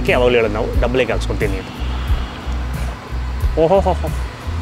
ಅದಕ್ಕೆ ಯಾವಾಗಲೂ ಹೇಳೋದು ನಾವು ಡಬಲ್ ಎಗ್ ಹಾಕ್ಸ್ಕೊತೀನಿ ಅಂತ ಓಹೋ ಹೋ ಹೋ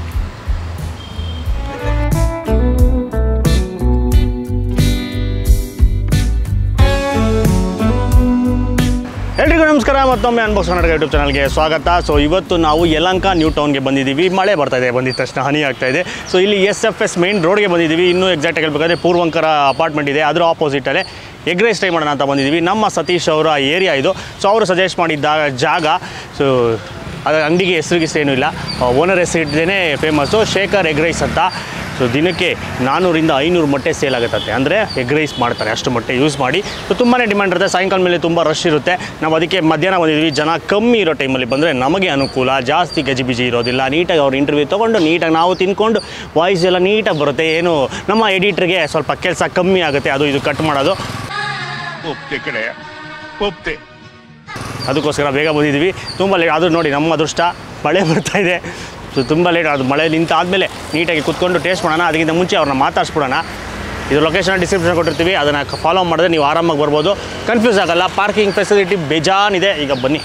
ಎಲ್ರಿಗೂ ನಮಸ್ಕಾರ ಮತ್ತೊಮ್ಮೆ ಅನ್ಬಾಕ್ಸ್ ಕನ್ನಡ ಯೂಟ್ಯೂಬ್ ಚಾನಲ್ಗೆ ಸ್ವಾಗತ ಸೊ ಇವತ್ತು ನಾವು ಯಲಂಕ ನ್ಯೂ ಟೌನ್ಗೆ ಬಂದಿದ್ದೀವಿ ಮಳೆ ಬರ್ತಾ ಇದೆ ಬಂದಿದ ತಕ್ಷಣ ಹನಿ ಆಗ್ತಾ ಇದೆ ಸೊ ಇಲ್ಲಿ ಎಸ್ ಎಫ್ ಎಸ್ ಮೇನ್ ರೋಡ್ಗೆ ಬಂದಿದ್ದೀವಿ ಇನ್ನೂ ಎಕ್ಸಾಕ್ಟ್ ಹೇಳ್ಬೇಕಾದ್ರೆ ಪೂರ್ವಂಕರ ಅಪಾರ್ಟ್ಮೆಂಟ್ ಇದೆ ಅದರ ಆಪೋಸಿಟಲ್ಲೇ ಎಗ್ ರೈಸ್ ಟ್ರೈ ಮಾಡೋಣ ಅಂತ ಬಂದಿದ್ದೀವಿ ನಮ್ಮ ಸತೀಶ್ ಅವರ ಏರಿಯಾ ಇದು ಸೊ ಅವರು ಸಜೆಸ್ಟ್ ಮಾಡಿದ್ದ ಜಾಗ ಸೊ ಅದರ ಅಂಗಡಿಗೆ ಹೆಸರಿಗೆ ಏನೂ ಇಲ್ಲ ಓನರ್ ಹೆಸರು ಇಟ್ಟದೇ ಫೇಮಸ್ಸು ಶೇಖರ್ ಎಗ್ ರೈಸ್ ಅಂತ ಸೊ ದಿನಕ್ಕೆ ನಾನ್ನೂರಿಂದ ಐನೂರು ಮೊಟ್ಟೆ ಸೇಲ್ ಆಗುತ್ತಂತೆ ಅಂದರೆ ಎಗ್ ರೈಸ್ ಮಾಡ್ತಾರೆ ಅಷ್ಟು ಮೊಟ್ಟೆ ಯೂಸ್ ಮಾಡಿ ಸೊ ತುಂಬಾ ಡಿಮ್ಯಾಂಡ್ ಇರುತ್ತೆ ಸಾಯಂಕಾಲ ಮೇಲೆ ತುಂಬ ರಶ್ ಇರುತ್ತೆ ನಾವು ಅದಕ್ಕೆ ಮಧ್ಯಾಹ್ನ ಬಂದಿದ್ವಿ ಜನ ಕಮ್ಮಿ ಇರೋ ಟೈಮಲ್ಲಿ ಬಂದರೆ ನಮಗೆ ಅನುಕೂಲ ಜಾಸ್ತಿ ಗಜಿಬಿಜಿ ಇರೋದಿಲ್ಲ ನೀಟಾಗಿ ಅವ್ರು ಇಂಟರ್ವ್ಯೂ ತೊಗೊಂಡು ನೀಟಾಗಿ ನಾವು ತಿನ್ಕೊಂಡು ವಾಯ್ಸ್ ಎಲ್ಲ ನೀಟಾಗಿ ಬರುತ್ತೆ ಏನು ನಮ್ಮ ಎಡಿಟ್ರಿಗೆ ಸ್ವಲ್ಪ ಕೆಲಸ ಕಮ್ಮಿ ಆಗುತ್ತೆ ಅದು ಇದು ಕಟ್ ಮಾಡೋದು ಒಪ್ತೆ ಕಡೆ ಒಪ್ತೆ ಅದಕ್ಕೋಸ್ಕರ ಬೇಗ ಬಂದಿದ್ವಿ ತುಂಬ ಲೇಟ್ ಅದು ನೋಡಿ ನಮ್ಮ ಅದೃಷ್ಟ ಮಳೆ ಬರ್ತಾ ಇದೆ ಸೊ ತುಂಬ ಲೇಟ್ ಅದು ಮಳೆ ನಿಂತಾದಮೇಲೆ ನೀಟಾಗಿ ಕುತ್ಕೊಂಡು ಟೇಸ್ಟ್ ಮಾಡೋಣ ಅದಕ್ಕಿಂತ ಮುಂಚೆ ಅವ್ರನ್ನ ಮಾತಾಡ್ಸ್ಬಿಡೋಣ ಇದು ಲೊಕೇಶನ್ ಡಿಸ್ಕ್ರಿಪ್ಷನ್ ಕೊಟ್ಟಿರ್ತೀವಿ ಅದನ್ನು ಫಾಲೋ ಮಾಡಿದ್ರೆ ನೀವು ಆರಾಮಾಗಿ ಬರ್ಬೋದು ಕನ್ಫ್ಯೂಸ್ ಆಗಲ್ಲ ಪಾರ್ಕಿಂಗ್ ಫೆಸಿಲಿಟಿ ಬೇಜಾನಿದೆ ಈಗ ಬನ್ನಿ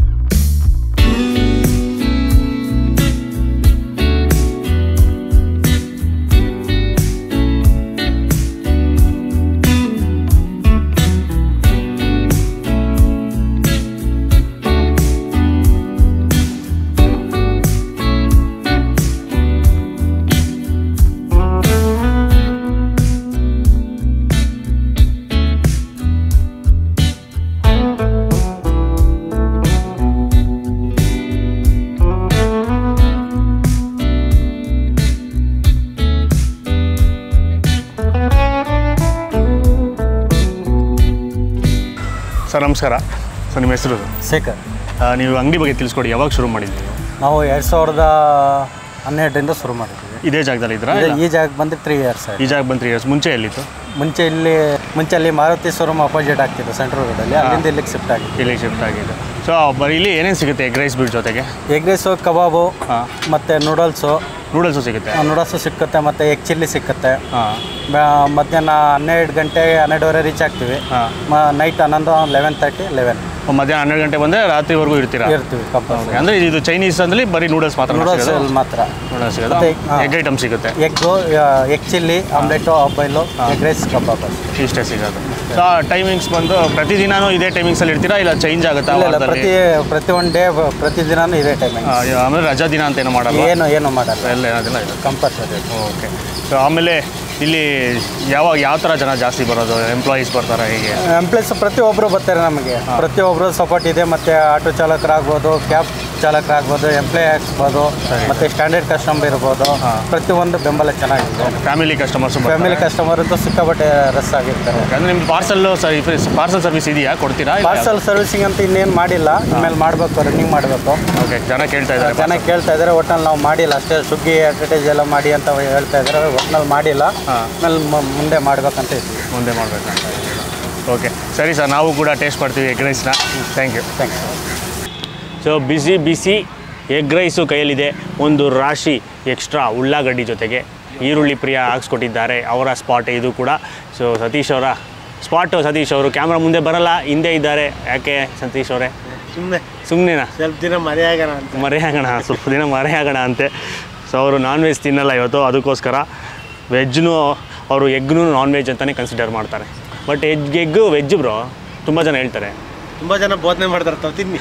ಸರ್ ನಮಸ್ಕಾರ ಸರ್ ನಿಮ್ಮ ಹೆಸರು ಶೇಖರ್ ಆ, ನೀವು ಅಂಗಡಿ ಬಗ್ಗೆ ತಿಳಿಸ್ಕೊಡಿ ಯಾವಾಗ ಶುರು ಮಾಡಿದ್ವಿ ನಾವು ಎರಡು ಸಾವಿರದ ಹನ್ನೆರಡರಿಂದ ಶುರು ಮಾಡಿದ್ವಿ ಇದೇ ಜಾಗದಲ್ಲಿ ಇದ್ರಾ ಇದು ಇಲ್ಲ? ಈ ಜಾಗಕ್ಕೆ ಬಂದು ತ್ರೀ ಇಯರ್ಸ್ ಆಯ್ತು ಈ ಜಾಗ ಬಂದು ತ್ರೀ ಇಯರ್ಸ್ ಮುಂಚೆ ಎಲ್ಲಿತ್ತು ಮುಂಚೆ ಇಲ್ಲಿ ಮುಂಚೆ ಅಲ್ಲಿ ಮಾರುತಿ ಶೋರೂಮ್ ಅಪೋಸಿಟ್ ಆಗ್ತಿತ್ತು ಸೆಂಟ್ರಲ್ ರೋಡಲ್ಲಿ ಅಲ್ಲಿಂದ ಇಲ್ಲಿಗೆ ಶಿಫ್ಟ್ ಆಗಿದೆ ಇಲ್ಲಿ ಶಿಫ್ಟ್ ಆಗಿದೆ ಸೊ ಬರೀ ಇಲ್ಲಿ ಏನೇನು ಸಿಗುತ್ತೆ ಎಗ್ ರೈಸ್ ಬಿಡ್ ಜೊತೆಗೆ ಎಗ್ ರೈಸು ಕಬಾಬು ಹಾಂ ಮತ್ತು ನೂಡಲ್ಸು ನೂಡಲ್ಸು ಸಿಗುತ್ತೆ ನೂಡಲ್ಸು ಸಿಕ್ಕುತ್ತೆ ಮತ್ತು ಎಗ್ ಚಿಲ್ಲಿ ಸಿಕ್ಕುತ್ತೆ ಹಾಂ ಬ- ಮಧ್ಯಾಹ್ನ ಹನ್ನೆರಡು ಗಂಟೆ ಹನ್ನೆರಡುವರೆ ರೀಚ್ ಆಗ್ತೀವಿ ಹಾಂ ಮ ನೈಟ್ ಹನ್ನೊಂದು ಲೆವೆನ್ ತರ್ಟಿ ಲೆವೆನ್ ಮಧ್ಯಾಹ್ನ ಹನ್ನೆರಡು ಗಂಟೆ ಬಂದರೆ ರಾತ್ರಿವರೆಗೂ ಇರ್ತೀರಾ ಇರ್ತೀವಿ ಕಂಪಲ್ಸರಿ ಅಂದರೆ ಇದು ಚೈನೀಸ್ ಅಂದ್ರೆ ಬರೀ ನೂಡಲ್ಸ್ ಮಾತ್ರ ನೂಡಲ್ಸ್ ಸಿಗೋದು ಮಾತ್ರ ನೂಡಲ್ಸ್ ಸಿಗೋದು ಮತ್ತೆ, ಹಾ. ಎಗ್ ಐಟಮ್ ಸಿಗುತ್ತೆ ಎಗ್ಗು ಎಗ್ ಚಿಲ್ಲಿ ಆಮ್ಲೆಟು ಆಬೈಲು ಎಗ್ ರೈಸ್ ಕಬಾಬ್ ಅಷ್ಟೇ ಇಷ್ಟೇ ಸಿಗೋದು ಸೊ ಟೈಮಿಂಗ್ಸ್ ಬಂದು ಪ್ರತಿದಿನನೂ ಇದೇ ಟೈಮಿಂಗ್ಸಲ್ಲಿ ಇರ್ತೀರಾ ಇಲ್ಲ ಚೇಂಜ್ ಆಗುತ್ತಾ ಇಲ್ಲ ಇಲ್ಲ ವಾರದಲ್ಲಿ ಪ್ರತಿ ಪ್ರತಿ ಒನ್ ಡೇ ಪ್ರತಿ ದಿನಾನು ಇದೇ ಟೈಮಿಂಗ್ ಆ, ಆಮೇಲೆ ರಜಾ ದಿನ ಅಂತ ಏನೋ ಮಾಡಲ್ಲ ಏನು ಏನು ಮಾಡಲ್ಲ ಎಲ್ಲ ಏನಾದಿಲ್ಲ ಇದು ಕಂಪಲ್ಸರಿ ಓಕೆ ಸೊ ಆಮೇಲೆ ಇಲ್ಲಿ ಯಾವಾಗ ಯಾವ ಥರ ಜನ ಜಾಸ್ತಿ ಬರೋದು ಎಂಪ್ಲಾಯೀಸ್ ಬರ್ತಾರೆ ಹೀಗೆ ಎಂಪ್ಲಾಯ್ಸ್ ಪ್ರತಿಯೊಬ್ಬರು ಬರ್ತಾರೆ ನಮಗೆ ಪ್ರತಿಯೊಬ್ಬರು ಸಪೋರ್ಟ್ ಇದೆ ಮತ್ತು ಆಟೋ ಚಾಲಕರಾಗ್ಬೋದು ಕ್ಯಾಬ್ ಚಾಲಕರಾಗ್ಬೋದು ಎಂಪ್ಲಾಯ್ ಆಗ್ಬೋದು ಸರಿ. ಮತ್ತು ಸ್ಟ್ಯಾಂಡರ್ಡ್ ಕಸ್ಟಮರ್ ಇರ್ಬೋದು ಹಾ. ಪ್ರತಿಯೊಂದು ಬೆಂಬಲ ಚೆನ್ನಾಗಿದೆ ಫ್ಯಾಮಿಲಿ ಕಸ್ಟಮರ್ಸ್ ಫ್ಯಾಮಿಲಿ ಕಸ್ಟಮರ್ ಅಂತೂ ಸಿಕ್ಕಾಪಟ್ಟೆ ರಸ್ ಆಗಿರ್ತಾರೆ ಅಂದರೆ ನಿಮ್ಮ ಪಾರ್ಸಲ್ ಸರ್ವಿಸ್ ಪಾರ್ಸಲ್ ಸರ್ವಿಸ್ ಇದೆಯಾ ಕೊಡ್ತೀರಾ ಪಾರ್ಸಲ್ ಸರ್ವಿಸಿಂಗ್ ಅಂತ ಇನ್ನೇನು ಮಾಡಿಲ್ಲ ಆಮೇಲೆ ಮಾಡಬೇಕು ರನ್ನಿಂಗ್ ಮಾಡಬೇಕು ಓಕೆ ಜನ ಕೇಳ್ತಾ ಇದ್ದಾರೆ ಜನ ಕೇಳ್ತಾ ಇದ್ದಾರೆ ಒಟ್ನಲ್ಲಿ ನಾವು ಮಾಡಿಲ್ಲ ಅಷ್ಟೇ ಸುಗ್ಗಿ ಅಡ್ವರ್ಟೈಸ್ ಎಲ್ಲ ಮಾಡಿ ಅಂತ ಹೇಳ್ತಾ ಇದ್ದಾರೆ ಒಟ್ನಲ್ಲಿ ಮಾಡಿಲ್ಲ ಹಾ. ಆಮೇಲೆ ಮ- ಮುಂದೆ ಮಾಡ್ಬೇಕಂತ ಇದ್ವಿ ಮುಂದೆ ಮಾಡಬೇಕಂತ ಓಕೆ ಸರಿ ಸರ್ ನಾವು ಕೂಡ ಟೇಸ್ಟ್ ಮಾಡ್ತೀವಿ ಎಗ್ ರೈಸ್ನ ಥ್ಯಾಂಕ್ ಯು ಥ್ಯಾಂಕ್ಸ್ ಸೊ ಬಿಸಿ ಬಿಸಿ ಎಗ್ ರೈಸು ಕೈಯಲ್ಲಿದೆ ಒಂದು ರಾಶಿ ಎಕ್ಸ್ಟ್ರಾ ಉಳ್ಳಾಗಡ್ಡಿ ಜೊತೆಗೆ ಈರುಳ್ಳಿ ಪ್ರಿಯ ಹಾಕ್ಸ್ಕೊಟ್ಟಿದ್ದಾರೆ ಅವರ ಸ್ಪಾಟ್ ಇದು ಕೂಡ ಸೊ ಸತೀಶ್ ಅವರ ಸ್ಪಾಟು ಸತೀಶ್ ಅವರು ಕ್ಯಾಮ್ರಾ ಮುಂದೆ ಬರಲ್ಲ ಹಿಂದೆ ಇದ್ದಾರೆ ಯಾಕೆ ಸತೀಶ್ ಅವರೇ ಸುಮ್ಮನೆ ಸುಮ್ಮನೆನಾ ಸ್ವಲ್ಪ ದಿನ ಮರೆಯಾಗೋಣ ಅಂತ ಮರೆಯಾಗೋಣ ಸ್ವಲ್ಪ ದಿನ ಮರೆಯಾಗೋಣ ಅಂತೆ ಸೊ ಅವರು ನಾನ್ ವೆಜ್ ತಿನ್ನಲ್ಲ ಇವತ್ತು ಅದಕ್ಕೋಸ್ಕರ ವೆಜ್ನು ಅವರು ಎಗ್ನು ನಾನ್ ವೆಜ್ ಅಂತಲೇ ಕನ್ಸಿಡರ್ ಮಾಡ್ತಾರೆ but egg egg veg bro ತುಂಬ ಜನ ಹೇಳ್ತಾರೆ ತುಂಬ ಜನ ಬೋಧನೆ ಮಾಡ್ತಾರೆ ತಾವು ತಿನ್ನಿ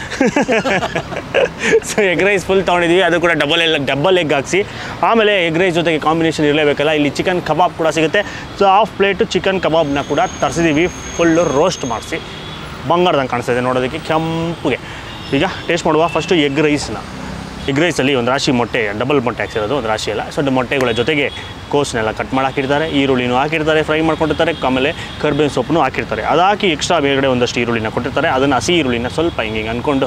ಸೊ ಎಗ್ ರೈಸ್ ಫುಲ್ ತೊಗೊಂಡಿದ್ವಿ ಅದು ಕೂಡ ಡಬಲ್ ಎಲ್ ಡಬಲ್ ಎಗ್ ಹಾಕ್ಸಿ ಆಮೇಲೆ ಎಗ್ ರೈಸ್ ಜೊತೆಗೆ ಕಾಂಬಿನೇಷನ್ ಇರಲೇಬೇಕಲ್ಲ ಇಲ್ಲಿ ಚಿಕನ್ ಕಬಾಬ್ ಕೂಡ ಸಿಗುತ್ತೆ ಸೊ ಹಾಫ್ ಪ್ಲೇಟು ಚಿಕನ್ ಕಬಾಬ್ನ ಕೂಡ ತರಿಸಿದ್ದೀವಿ ಫುಲ್ಲು ರೋಸ್ಟ್ ಮಾಡಿಸಿ ಬಂಗಾರದಂಗೆ ಕಾಣಿಸ್ತಾ ಇದೆ ನೋಡೋದಕ್ಕೆ ಕೆಂಪುಗೆ ಈಗ ಟೇಸ್ಟ್ ಮಾಡುವ ಫಸ್ಟು ಎಗ್ ರೈಸ್ನ ಎಗ್ ರೈಸಲ್ಲಿ ಒಂದು ರಾಶಿ ಮೊಟ್ಟೆ ಡಬಲ್ ಮೊಟ್ಟೆ ಹಾಕ್ಸಿರೋದು ಒಂದು ರಾಶಿ ಎಲ್ಲ ಸೊ ಮೊಟ್ಟೆಗಳ ಜೊತೆಗೆ ಕೋಸ್ನೆಲ್ಲ ಕಟ್ ಮಾಡಿ ಹಾಕಿರ್ತಾರೆ ಈರುಳ್ಳಿನೂ ಹಾಕಿರ್ತಾರೆ ಫ್ರೈ ಮಾಡ್ಕೊಂಡಿರ್ತಾರೆ ಆಮೇಲೆ ಕರ್ಬೇವಿನ ಸೊಪ್ಪನ್ನು ಹಾಕಿರ್ತಾರೆ ಅದು ಹಾಕಿ ಎಕ್ಸ್ಟ್ರಾ ಬೇಗಡೆ ಒಂದಷ್ಟು ಈರುಳ್ಳಿನ ಕೊಟ್ಟಿರ್ತಾರೆ ಅದನ್ನು ಹಸಿ ಈರುಳ್ಳಿನ ಸ್ವಲ್ಪ ಹಿಂಗೆ ಹಿಂಗೆ ಅಂದ್ಕೊಂಡು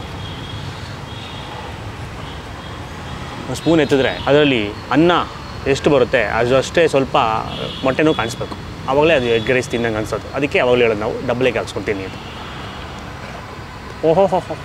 ಸ್ಪೂನ್ ಎತ್ತಿದ್ರೆ ಅದರಲ್ಲಿ ಅನ್ನ ಎಷ್ಟು ಬರುತ್ತೆ ಅದು ಅಷ್ಟೇ ಸ್ವಲ್ಪ ಮೊಟ್ಟೆನೂ ಕಾಣಿಸ್ಬೇಕು ಆವಾಗಲೇ ಅದು ಎಗ್ ರೈಸ್ ತಿಂದಂಗೆ ಅನ್ಸೋದು ಅದಕ್ಕೆ ಯಾವಾಗಲೂ ಹೇಳೋದು ನಾವು ಡಬಲ್ ಎಗ್ ಹಾಕ್ಸ್ಕೊತೀನಿ ಅಂತ ಓಹೋ ಹೋ ಹೋ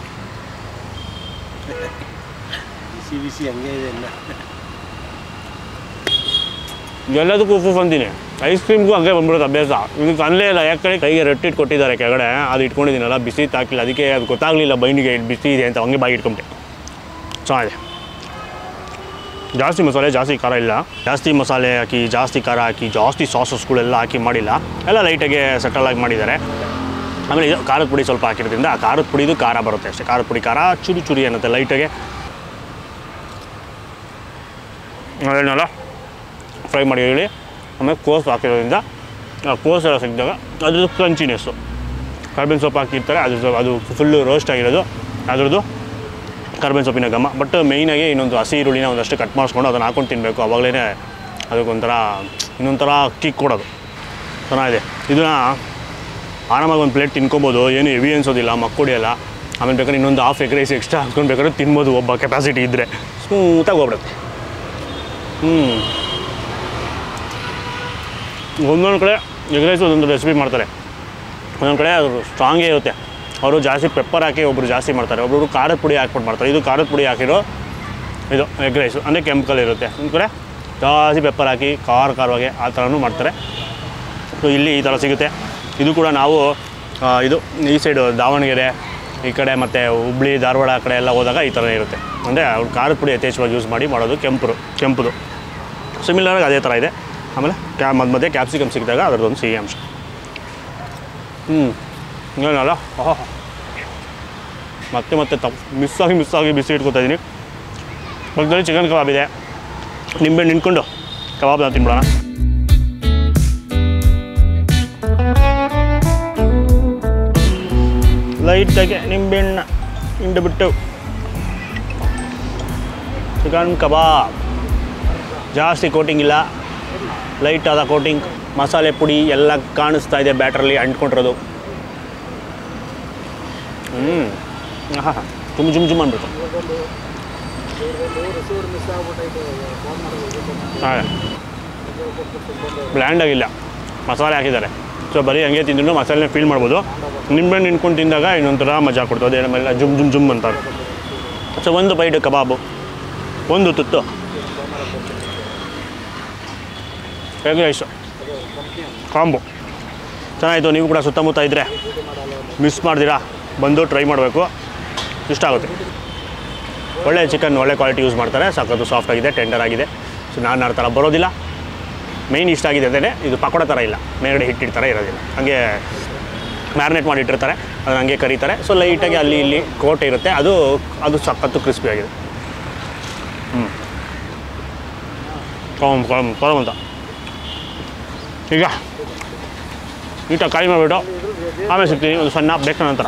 ಬಿಸಿ ಬಿಸಿ ಹಂಗೆ ಇದೆ ಇಲ್ಲ ಎಲ್ಲದಕ್ಕೂ ಉಪ್ಪು ಬಂದಿನಿ ಐಸ್ ಕ್ರೀಮ್ಗೂ ಹಂಗೆ ಬಂದ್ಬಿಡುತ್ತೆ ಅಭ್ಯಾಸ ಇದಕ್ಕೆ ಅಲ್ಲೇ ಇಲ್ಲ ಯಾಕಂದರೆ ಕೈಗೆ ರೊಟ್ಟಿಟ್ಟು ಕೊಟ್ಟಿದ್ದಾರೆ ಕೆಳಗಡೆ ಅದು ಇಟ್ಕೊಂಡಿದ್ದೀನಲ್ಲ ಬಿಸಿ ತಾಕಿಲ್ಲ ಅದಕ್ಕೆ ಅದು ಗೊತ್ತಾಗಲಿಲ್ಲ ಬೈನಿಗೆ ಇಲ್ಲಿ ಬಿಸಿ ಇದೆ ಅಂತ ಹಂಗೆ ಬಾಯಿ ಇಟ್ಕೊಂಡೆ ಚೆನ್ನಾಗಿದೆ ಜಾಸ್ತಿ ಮಸಾಲೆ ಜಾಸ್ತಿ ಖಾರ ಇಲ್ಲ ಜಾಸ್ತಿ ಮಸಾಲೆ ಹಾಕಿ ಜಾಸ್ತಿ ಖಾರ ಹಾಕಿ ಜಾಸ್ತಿ ಸಾಸಸ್ಗಳೆಲ್ಲ ಹಾಕಿ ಮಾಡಿಲ್ಲ ಎಲ್ಲ ಲೈಟಾಗಿ ಸೆಟಲ್ ಆಗಿ ಮಾಡಿದ್ದಾರೆ ಆಮೇಲೆ ಇದು ಖಾರದ ಪುಡಿ ಸ್ವಲ್ಪ ಹಾಕಿರೋದ್ರಿಂದ ಆ ಖಾರದ ಪುಡಿದು ಖಾರ ಬರುತ್ತೆ ಅಷ್ಟೇ ಖಾರದ ಪುಡಿ ಖಾರ ಚುರಿ ಚುರಿ ಅನ್ನತ್ತೆ ಲೈಟಾಗೆ ಅದೇನಲ್ಲ ಫ್ರೈ ಮಾಡಿ ಹೇಳಿ ಆಮೇಲೆ ಕೋಸು ಹಾಕಿರೋದ್ರಿಂದ ಆ ಕೋಸು ಎಲ್ಲ ಸಿಕ್ಕಿದಾಗ ಅದ್ರದ್ದು ಕ್ರಂಚಿನೆಸ್ಸು ಕರ್ಬೇವಿನ ಸೊಪ್ಪು ಹಾಕಿರ್ತಾರೆ ಅದು ಸ್ವಲ್ಪ ಅದು ಫುಲ್ಲು ರೋಸ್ಟ್ ಆಗಿರೋದು ಅದ್ರದ್ದು ಕರ್ಬೇವಿನ ಸೊಪ್ಪಿನ ಘಮ ಬಟ್ ಮೇಯ್ನಾಗಿ ಇನ್ನೊಂದು ಹಸಿ ಈರುಳ್ಳಿನ ಒಂದಷ್ಟು ಕಟ್ ಮಾಡಿಸ್ಕೊಂಡು ಅದನ್ನು ಹಾಕೊಂಡು ತಿನ್ನಬೇಕು ಅವಾಗಲೇ ಅದಕ್ಕೊಂಥರ ಇನ್ನೊಂಥರ ಕಿಕ್ ಕೊಡೋದು ಚೆನ್ನಾಗಿದೆ ಇದನ್ನು ಆರಾಮಾಗಿ ಒಂದು ಪ್ಲೇಟ್ ತಿನ್ಕೊಬೋದು ಏನು ಹೆವಿ ಅನ್ಸೋದಿಲ್ಲ ಮಕ್ಕಳು ಎಲ್ಲ ಆಮೇಲೆ ಬೇಕಾದ್ರೆ ಇನ್ನೊಂದು ಹಾಫ್ ಎಗ್ ರೈಸ್ ಎಕ್ಸ್ಟ್ರಾ ಹಾಕ್ಕೊಂಡು ಬೇಕಾದ್ರೆ ತಿನ್ಬೋದು ಒಬ್ಬ ಕೆಪಾಸಿಟಿ ಇದ್ದರೆ ಸ್ಮೂತಾಗಿ ಹೋಗ್ಬಿಡುತ್ತೆ ಹ್ಞೂ ಒಂದೊಂದು ಕಡೆ ಎಗ್ ರೈಸ್ ಒಂದೊಂದು ರೆಸಿಪಿ ಮಾಡ್ತಾರೆ ಒಂದೊಂದು ಕಡೆ ಅದು ಸ್ಟ್ರಾಂಗೇ ಇರುತ್ತೆ ಅವರು ಜಾಸ್ತಿ ಪೆಪ್ಪರ್ ಹಾಕಿ ಒಬ್ಬರು ಜಾಸ್ತಿ ಮಾಡ್ತಾರೆ ಒಬ್ಬರು ಖಾರದ ಪುಡಿ ಹಾಕ್ಬಿಟ್ಟು ಮಾಡ್ತಾರೆ ಇದು ಖಾರದ ಪುಡಿ ಹಾಕಿರೋ ಇದು ಎಗ್ ರೈಸು ಅಂದರೆ ಕೆಂಪಲ್ ಇರುತ್ತೆ ಒಂದು ಕಡೆ ಜಾಸ್ತಿ ಪೆಪ್ಪರ್ ಹಾಕಿ ಖಾರ ಖಾರವಾಗಿ ಆ ಥರನೂ ಮಾಡ್ತಾರೆ ಸೊ ಇಲ್ಲಿ ಈ ಥರ ಸಿಗುತ್ತೆ ಇದು ಕೂಡ ನಾವು ಆ, ಇದು ಈ ಸೈಡು ದಾವಣಗೆರೆ ಈ ಕಡೆ ಮತ್ತು ಹುಬ್ಳಿ ಧಾರವಾಡ ಆ ಕಡೆ ಎಲ್ಲ ಹೋದಾಗ ಈ ಥರ ಇರುತ್ತೆ ಅಂದರೆ ಅವ್ರು ಖಾರದ ಪುಡಿ ಯಥೇಚ್ಛವಾಗಿ ಯೂಸ್ ಮಾಡಿ ಮಾಡೋದು ಕೆಂಪು ಕೆಂಪುದು ಸಿಮಿಲರಾಗಿ ಅದೇ ಥರ ಇದೆ ಆಮೇಲೆ ಕ್ಯಾ ಮಧ್ಯ ಮಧ್ಯೆ ಕ್ಯಾಪ್ಸಿಕಮ್ ಸಿಕ್ಕಿದಾಗ ಅದರದ್ದೊಂದು ಸಿಹಿ ಅಂಶ ಹ್ಞೂ ಏನಲ್ಲ ಓಹೋ ಮತ್ತೆ ಮತ್ತೆ ತಪ್ಪು ಮಿಸ್ ಆಗಿ ಮಿಸ್ ಆಗಿ ಬಿಸಿ ಇಟ್ಕೊತಾ ಇದ್ದೀನಿ ಪಕ್ಕದಲ್ಲಿ ಚಿಕನ್ ಕಬಾಬ್ ಇದೆ ನಿಂಬೆ ನಿಂತ್ಕೊಂಡು ಕಬಾಬ್ನ ತಿನ್ಬಿಡೋಣ ಲೈಟಾಗಿ ನಿಂಬೆಹಣ್ಣ ಹಿಂಡು ಬಿಟ್ಟು ಚಿಕನ್ ಕಬಾಬ್ ಜಾಸ್ತಿ ಕೋಟಿಂಗ್ ಇಲ್ಲ ಲೈಟ್ ಆದ ಕೋಟಿಂಗ್ ಮಸಾಲೆ ಪುಡಿ ಎಲ್ಲ ಕಾಣಿಸ್ತಾ ಇದೆ ಬ್ಯಾಟ್ರಲ್ಲಿ ಅಂಟ್ಕೊಂಡಿರೋದು ಹ್ಞೂ ಹಾಂ ಜುಮ್ ಜುಮ್ ಜುಮ್ ಅಂದ್ಬಿಟ್ಟು ಹಾಂ ಬ್ಲ್ಯಾಂಡ್ ಆಗಿಲ್ಲ ಮಸಾಲೆ ಹಾಕಿದ್ದಾರೆ ಸೊ ಬರೀ ಹಂಗೆ ತಿಂದ್ರು ಮಸಾಲೆ ಫೀಲ್ ಮಾಡ್ಬೋದು ನಿಂಬೆಹಣ್ಣು ನಿಂತ್ಕೊಂಡು ತಿಂದಾಗ ಇನ್ನೊಂಥರ ಮಜಾ ಕೊಡ್ತು ಅದೇ ನಮ್ಮೆಲ್ಲ ಜುಮ್ ಜುಮ್ ಜುಮ್ ಅಂತಾರೆ ಸೊ ಒಂದು ಬೈಟ್ ಕಬಾಬು ಒಂದು ತುತ್ತು ಎಗ್ ರೈಸು ಕಾಂಬು ಚೆನ್ನಾಯಿತು ನೀವು ಕೂಡ ಸುತ್ತಮುತ್ತ ಇದ್ದರೆ ಮಿಸ್ ಮಾಡ್ದಿರಾ ಬಂದು ಟ್ರೈ ಮಾಡಬೇಕು ಇಷ್ಟ ಆಗುತ್ತೆ ಒಳ್ಳೆ ಚಿಕನ್ ಒಳ್ಳೆ ಕ್ವಾಲಿಟಿ ಯೂಸ್ ಮಾಡ್ತಾರೆ ಸಖತ್ತು ಸಾಫ್ಟ್ ಆಗಿದೆ ಟೆಂಡರ್ ಆಗಿದೆ ಸೊ ನಾನು ಆ ಥರ ಬರೋದಿಲ್ಲ ಮೇಯ್ನ್ ಇಷ್ಟ ಆಗಿದೆ ಅಂದರೆ ಇದು ಪಕೋಡ ಥರ ಇಲ್ಲ ಮೇಲ್ಗಡೆ ಹಿಟ್ಟಿರ್ತಾರೆ ಇರೋದಿಲ್ಲ ಹಾಗೆ ಮ್ಯಾರಿನೇಟ್ ಮಾಡಿಟ್ಟಿರ್ತಾರೆ ಅದನ್ನ ಹಂಗೆ ಕರೀತಾರೆ ಸೊ ಲೈಟಾಗಿ ಅಲ್ಲಿ ಇಲ್ಲಿ ಕೋಟೆ ಇರುತ್ತೆ ಅದು ಅದು ಸಖತ್ತು ಕ್ರಿಸ್ಪಿ ಆಗಿದೆ ಹ್ಞೂ ಕಾಮ್ ಕಾಮ್ ಅಂತ ಈಗ ನೀಟಾಗಿ ಕಾಯಿ ಮಾಡಿಬಿಟ್ಟು ಆಮೇಲೆ ಸಿಗ್ತೀನಿ ಒಂದು ಸಣ್ಣ ಬೇಕಾದ ನಂತರ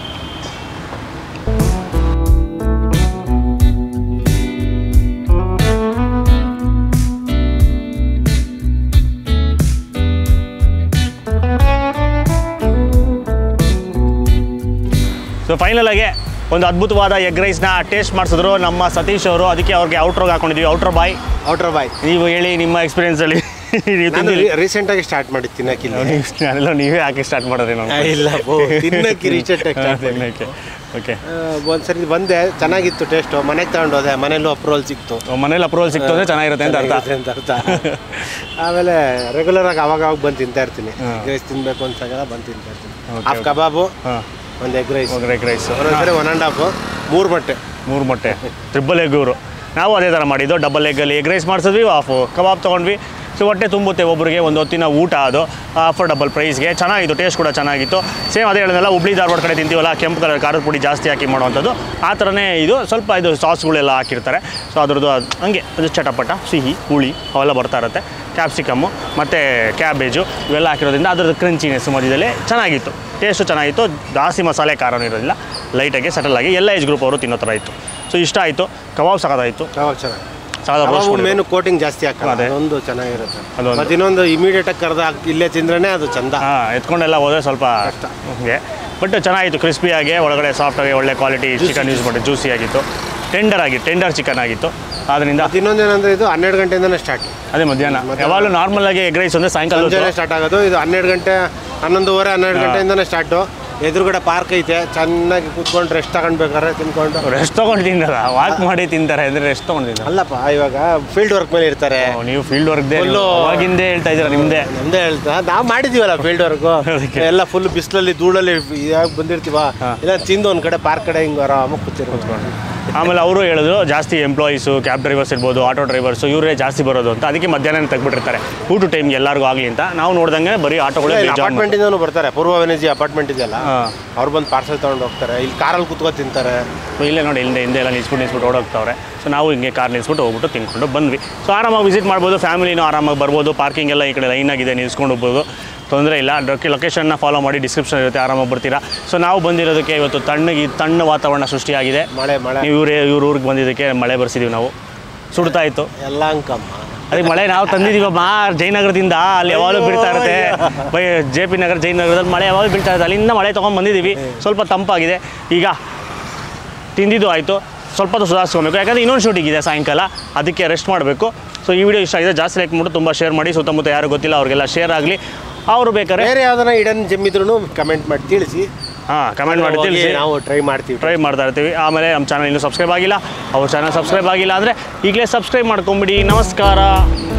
ಸೊ ಫೈನಲ್ ಆಗಿ ಒಂದು ಅದ್ಭುತವಾದ ಎಗ್ ರೈಸ್ನ ಟೇಸ್ಟ್ ಮಾಡಿಸಿದ್ರು ನಮ್ಮ ಸತೀಶ್ ಅವರು ಅದಕ್ಕೆ ಅವ್ರಿಗೆ ಔಟ್ರೋಗ್ ಹಾಕೊಂಡಿದ್ವಿ ಔಟ್ರೋ ಬಾಯ್ ಔಟ್ರ್ ಬಾಯ್ ನೀವು ಹೇಳಿ ನಿಮ್ಮ ಎಕ್ಸ್ಪೀರಿಯನ್ಸಲ್ಲಿ ನೀವು ನಾನು ತಿಂದಿರಿ ರೀಸೆಂಟ್ ಆಗಿ ಸ್ಟಾರ್ಟ್ ಮಾಡಿ ತಿನ್ನಕ್ಕಿಲ್ಲ ನಾನೆಲ್ಲ ನೀವೇ ಹಾಕಿ ಸ್ಟಾರ್ಟ್ ಮಾಡೋರಿ ಆ, ಇಲ್ಲ ಬೋ, ತಿನ್ನಕ್ಕೆ ರೀಸೆಂಟ್ ಆಗಿ ಸ್ಟಾರ್ಟ್ ಮಾಡಿ ಓಕೆ ಒಂದ್ಸರಿ ಬಂದೆ ಚೆನ್ನಾಗಿತ್ತು ಟೇಸ್ಟು ಮನೆಗೆ ತಗೊಂಡು ಹೋದೆ ಮನೇಲೂ ಅಪ್ರೂವಲ್ ಸಿಕ್ತು ಮನೇಲಿ ಅಪ್ರೂವಲ್ ಸಿಕ್ತು ಅಂದರೆ ಚೆನ್ನಾಗಿರುತ್ತೆ ಅಂತ ಅರ್ಥ ಚೆನ್ನಾಗಿರುತ್ತೆ ಅಂತ ಅರ್ಥ ಆಮೇಲೆ ರೆಗ್ಯುಲರ್ ಆಗಿ ಅವಾಗ ಅವಾಗ ಬಂದು ತಿಂತಾ ಇರ್ತೀನಿ ಎಗ್ ರೈಸ್ ತಿನ್ಬೇಕು ಅಂತಾಗ ಬಂದು ತಿಂತಾ ಇರ್ತೀನಿ Okay, ಹಾಫ್ okay. ಕಬಾಬು ಹಾಂ ಒಂದು ಎಗ್ ರೈಸ್ ಎಗ್ ರೈಸ್ ಒಂದೊಂದ್ಸರಿ ಒನ್ ಆ್ಯಂಡ್ ಹಾಫ್ ಮೂರು ಮೊಟ್ಟೆ ಮೂರು ಮೊಟ್ಟೆ ಟ್ರಿಬಲ್ ಎಗ್ ಇವರು ನಾವು ಅದೇ ಥರ ಮಾಡಿದ್ದು ಡಬಲ್ ಎಗ್ಗಲ್ಲಿ ಎಗ್ ರೈಸ್ ಮಾಡಿಸಿದ್ವಿ ಹಾಫು ಕಬಾಬ್ ತೊಗೊಂಡ್ವಿ ಸೊ ಹೊಟ್ಟೆ ತುಂಬುತ್ತೆ ಒಬ್ಬರಿಗೆ ಒಂದು ಹೊತ್ತಿನ ಊಟ ಅದು ಅಫೋರ್ಡಬಲ್ ಪ್ರೈಸ್ಗೆ ಚೆನ್ನಾಗಿತ್ತು ಟೇಸ್ಟ್ ಕೂಡ ಚೆನ್ನಾಗಿತ್ತು ಸೇಮ್ ಅದೇ ಹೇಳಿದ್ನಲ್ಲ ಹುಬ್ಳಿ ಧಾರವಾಡ ಕಡೆ ತಿಂತೀವಲ್ಲ ಕೆಂಪು ಕಲರ್ ಖಾರದ ಪುಡಿ ಜಾಸ್ತಿ ಹಾಕಿ ಮಾಡುವಂಥದ್ದು ಆ ಥರನೇ ಇದು ಸ್ವಲ್ಪ ಇದು ಸಾಸ್ಗಳೆಲ್ಲ ಹಾಕಿರ್ತಾರೆ ಸೊ ಅದ್ರದ್ದು ಅದು ಹಂಗೆ ಅದು ಚಟಪಟ ಸಿಹಿ ಹುಳಿ ಅವೆಲ್ಲ ಬರ್ತಾ ಇರುತ್ತೆ ಕ್ಯಾಪ್ಸಿಕಮ್ಮು ಮತ್ತು ಕ್ಯಾಬೇಜು ಇವೆಲ್ಲ ಹಾಕಿರೋದ್ರಿಂದ ಅದ್ರದ್ದು ಕ್ರಂಚಿನೆಸ್ ಮಧ್ಯದಲ್ಲಿ ಚೆನ್ನಾಗಿತ್ತು ಟೇಸ್ಟು ಚೆನ್ನಾಗಿತ್ತು ಜಾಸ್ತಿ ಮಸಾಲೆ ಖಾರನೂ ಇರೋದಿಲ್ಲ ಲೈಟಾಗಿ ಸಟಲ್ ಆಗಿ ಎಲ್ಲ ಏಜ್ ಗ್ರೂಪ್ ಅವರು ತಿನ್ನೋ ಥರ ಇತ್ತು ಸೊ ಇಷ್ಟ ಆಯಿತು ಕಬಾಬ್ ಸಖತ್ತಾಯಿತು ಕಬಾಬ್ ಚೆನ್ನಾಗಿ ಸಾದಾ roast ಕಬಾಬು ಮಾಡಿದ್ರು. ಮೇನು ಕೋಟಿಂಗ್ ಜಾಸ್ತಿ ಹಾಕಲ್ಲ ಅದೇ. ಅದೊಂದು ಚೆನ್ನಾಗಿರುತ್ತೆ ಅದೊಂದು. ಮತ್ತೆ ಇನ್ನೊಂದು ಇಮಿಡಿಯೇಟ್ ಆಗಿ ಕರೆದು ಇಲ್ಲೇ ತಿಂದ್ರೇ ಅದು ಚಂದ ಹಾಂ ಎತ್ಕೊಂಡೆಲ್ಲ ಹೋದರೆ ಸ್ವಲ್ಪ ಹಂಗೆ ಬಟ್ ಚೆನ್ನಾಗಿತ್ತು ಕ್ರಿಸ್ಪಿಯಾಗಿ ಒಳಗಡೆ ಸಾಫ್ಟಾಗಿ ಒಳ್ಳೆ ಕ್ವಾಲಿಟಿ ಚಿಕನ್ ಯೂಸ್ ಮಾಡಿ ಜ್ಯೂಸಿ ಆಗಿತ್ತು ಟೆಂಡರ್ ಆಗಿ ಟೆಂಡರ್ ಚಿಕನ್ ಆಗಿತ್ತು ಆದ್ದರಿಂದ ಮತ್ತೆ ಇನ್ನೊಂದೇನಂದ್ರೆ ಇದು ಹನ್ನೆರಡು ಗಂಟೆಯಿಂದನೇ ಸ್ಟಾರ್ಟ್ ಅದೇ ಮಧ್ಯಾಹ್ನ ಯಾವಾಗಲೂ ನಾರ್ಮಲ್ ಆಗಿ ಎಗ್ ರೈಸ್ ಅಂದರೆ ಸಾಯಂಕಾಲ ಮುಂಜಾನೆ ಸ್ಟಾರ್ಟ್ ಆಗೋದು ಇದು ಹನ್ನೆರಡು ಗಂಟೆ ಹನ್ನೊಂದುವರೆ ಹನ್ನೆರಡು ಗಂಟೆಯಿಂದನೇ ಸ್ಟಾರ್ಟು ಎದುರುಗಡೆ ಪಾರ್ಕ್ ಐತೆ ಚೆನ್ನಾಗಿ ಕೂತ್ಕೊಂಡು ರೆಸ್ಟ್ ತಗೊಂಡ್ಬೇಕಾದ್ರೆ ತಿನ್ಕೊಂಡು ರೆಸ್ಟ್ ತೊಗೊಂಡು ತಿಂತಾರ ವಾಕ್ ಮಾಡಿ ತಿಂತಾರೆ ಅಂದರೆ ರೆಸ್ಟ್ ತೊಗೊಂಡು ತಿಂತಾರೆ ಅಲ್ಲಪ್ಪ ಇವಾಗ ಫೀಲ್ಡ್ ವರ್ಕ್ ಮೇಲೆ ಇರ್ತಾರೆ ಓ, ನೀವು ಫೀಲ್ಡ್ ವರ್ಕ್ದೇ Full- ಅವಾಗಿಂದೇ ಹೇಳ್ತಾ ಇದ್ದೀರಾ ನಿಮ್ಮದೇ ನಮ್ದೇ ಹೇಳ್ತಾ ನಾವು ಮಾಡಿದೀವಲ್ಲ ಫೀಲ್ಡ್ ವರ್ಕ್ ಅದಕ್ಕೆ. ಎಲ್ಲ ಫುಲ್ ಬಿಸಿಲಲ್ಲಿ ಧೂಳಲ್ಲಿ ಯಾಕೆ ಬಂದಿರ್ತೀವ ಇಲ್ಲ ತಿಂದು ಒಂದ್ ಕಡೆ ಪಾರ್ಕ್ ಕಡೆ ಹಿಂಗೆ ಆರಾಮಾಗಿ ಕೂತಿರ್ಬೋದು ಆಮೇಲೆ ಅವರು ಹೇಳಿದ್ರು ಜಾಸ್ತಿ ಎಂಪ್ಲಾಯೀಸು ಕ್ಯಾಬ್ ಡ್ರೈವರ್ಸ್ ಇರ್ಬೋದು ಆಟೋ ಡ್ರೈವರ್ಸು ಇವರೇ ಜಾಸ್ತಿ ಬರೋದು ಅಂತ ಅದಕ್ಕೆ ಮಧ್ಯಾಹ್ನ ತೆಗ್ಬಿಟ್ಟಿರ್ತಾರೆ ಊಟ ಟೈಮ್ಗೆ ಎಲ್ಲರಿಗೂ ಆಗಲಿ ಅಂತ ನಾವು ನೋಡ್ದಂಗೆ ಬರೀ ಆಟೋಗಳೇ ಬೇಜಾನ್ ಅಪಾರ್ಟ್ಮೆಂಟ್ ಇಂದನೂ ಬರ್ತಾರೆ ಪೂರ್ವ ವೆನರ್ಜಿ ಅಪಾರ್ಟ್ಮೆಂಟ್ ಇದೆಯಲ್ಲ ಹಾ. ಅವ್ರು ಬಂದು ಪಾರ್ಸಲ್ ತಗೊಂಡು ಹೋಗ್ತಾರೆ ಇಲ್ಲಿ ಕಾರಲ್ಲಿ ಕುತ್ಕೊ ತಿಂತಾರೆ ಇಲ್ಲೇ ನೋಡಿ ಹಿಂದೆ ಹಿಂದೆ ಎಲ್ಲ ನಿಲ್ಸ್ಬಿಟ್ಟು ನಿಲ್ಸ್ಬಿಟ್ಟು ಓಡೋಗ್ತಾವ್ರೆ ಸೊ ನಾವು ಹಿಂಗೆ ಕಾರ್ ನಿಲ್ಸ್ಬಿಟ್ಟು ಹೋಗ್ಬಿಟ್ಟು ತಿನ್ಕೊಂಡು ಬಂದ್ವಿ ಸೊ ಆರಾಮಾಗಿ ವಿಸಿಟ್ ಮಾಡ್ಬೋದು ಫ್ಯಾಮಿಲಿನೂ ಆರಾಮಾಗಿ ಬರ್ಬೋದು ಪಾರ್ಕಿಂಗ್ ಎಲ್ಲ ಈ ಕಡೆ ಲೈನ್ ಆಗಿದೆ ನಿಲ್ಸ್ಕೊಂಡು ಹೋಗ್ಬೋದು ತೊಂದರೆ ಇಲ್ಲ ಲೊಕೇಶನ್ನ ಫಾಲೋ ಮಾಡಿ ಡಿಸ್ಕ್ರಿಪ್ಷನ್ ಇರುತ್ತೆ ಆರಾಮಾಗಿ ಬರ್ತೀರಾ ಸೊ ನಾವು ಬಂದಿರೋದಕ್ಕೆ ಇವತ್ತು ತಣ್ಣಗೆ ತಣ್ಣ ವಾತಾವರಣ ಸೃಷ್ಟಿಯಾಗಿದೆ ಮಳೆ ಮಳೆ ನೀವು ಇವ್ರೇ ಇವ್ರ ಊರಿಗೆ ಬಂದಿದ್ದಕ್ಕೆ ಮಳೆ ಬರ್ಸಿದ್ದೀವಿ ನಾವು ಸುಡ್ತಾ ಇತ್ತು ಎಲ್ಲ ಅಂಕಮ್ಮ ಅದಕ್ಕೆ ಮಳೆ ನಾವು ತಂದಿದ್ದೀವಮ್ಮ ಜಯನಗರದಿಂದ ಅಲ್ಲಿ ಯಾವಾಗಲೂ ಬೀಳ್ತಾ ಇರುತ್ತೆ ಬೈ ಜೆ ಪಿ ನಗರ ಜಯನಗರದಲ್ಲಿ ಮಳೆ ಯಾವಾಗಲೂ ಬೀಳ್ತಾ ಇರುತ್ತೆ ಅಲ್ಲಿಂದ ಮಳೆ ತೊಗೊಂಡು ಬಂದಿದ್ದೀವಿ ಸ್ವಲ್ಪ ತಂಪಾಗಿದೆ ಈಗ ತಿಂದಿದ್ದು ಆಯಿತು ಸ್ವಲ್ಪ ಹೊತ್ತು ಸುಧಾರಿಸ್ಕೊಬೇಕು ಯಾಕಂದರೆ ಇನ್ನೊಂದು ಶೂಟಿಂಗ್ ಇದೆ ಸಾಯಂಕಾಲ ಅದಕ್ಕೆ ರೆಸ್ಟ್ ಮಾಡಬೇಕು ಸೊ ಈ ವಿಡಿಯೋ ಇಷ್ಟ ಆಗಿದೆ ಜಾಸ್ತಿ ಲೈಕ್ ಮಾಡ್ಬಿಟ್ಟು ತುಂಬ ಶೇರ್ ಮಾಡಿ ಸುತ್ತಮುತ್ತ ಯಾರು ಗೊತ್ತಿಲ್ಲ ಅವ್ರಿಗೆಲ್ಲ ಶೇರ್ ಆಗಲಿ ಅವರು ಬೇಕಾದ್ರೆ ಬೇರೆ ಯಾವ್ದನ ಇಡನ್ ಜಿಮ್ ಇದ್ರೂ ಕಮೆಂಟ್ ಮಾಡಿ ತಿಳಿಸಿ ಹಾಂ ಕಮೆಂಟ್ ಮಾಡಿ ಹೋಗಿ ತಿಳಿಸಿ ನಾವು ಟ್ರೈ ಮಾಡ್ತೀವಿ ಟ್ರೈ ಮಾಡ್ತಾ ಇರ್ತೀವಿ ಆಮೇಲೆ ನಮ್ಮ ಚಾನಲ್ ಇನ್ನೂ ಸಬ್ಸ್ಕ್ರೈಬ್ ಆಗಿಲ್ಲ ಅವ್ರ ಚಾನಲ್ ಸಬ್ಸ್ಕ್ರೈಬ್ ಆಗಿಲ್ಲ ಅಂದರೆ ಈಗಲೇ ಸಬ್ಸ್ಕ್ರೈಬ್ ಮಾಡ್ಕೊಂಬಿಡಿ ನಮಸ್ಕಾರ